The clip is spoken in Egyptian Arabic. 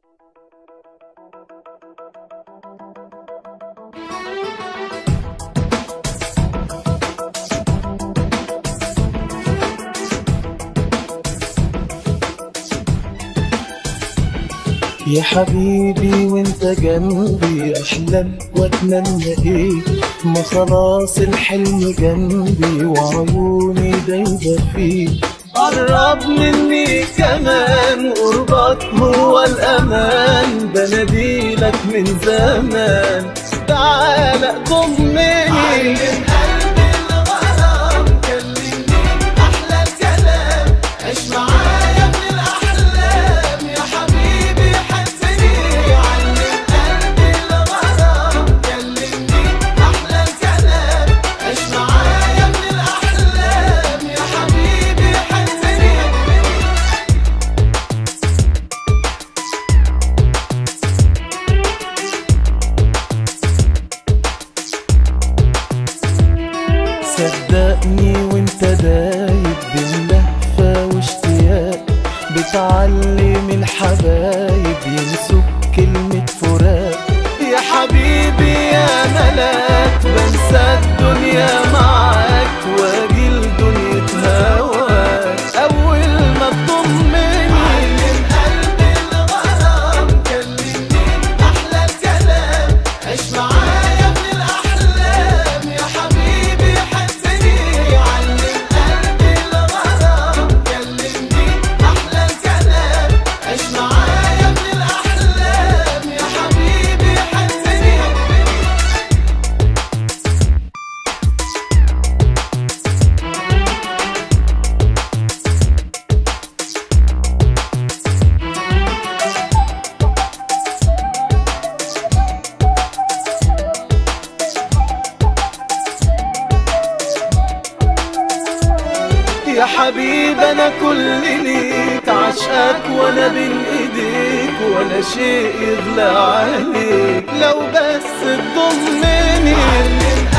يا حبيبي وانت جنبي احلم واتمنى ايه ما خلاص الحلم جنبي وعيوني دايبه فيه قرب مني كمان قربك هو الامان بناديلك من زمان تعال ضمني قلبي الغرام كلمني احلى الكلام عيش معايا من الاحلام يا حبيبي حسني علم قلبي الغرام كلمني احلى الكلام عيش معايا من الاحلام يا حبيبي حسني صدقني وانت دايب باللهفة واشتياق بتعلم الحبايب ينسوا كلمة فراق يا حبيبي يا ملاك بنسى الدنيا معاك واجي لدنيا هواك اول ما تضمني علم قلبي الغرام كلمني احلى الكلام عيش معايا من الاحلام يا حبيبي حسني علم قلبي الغرام كلمني احلى الكلام عيش معايا من الاحلام يا حبيبي حسني يا حبيب انا كل ليك عشقك وانا بين ايديك ولا شيء يغلى عليك لو بس تضمني علم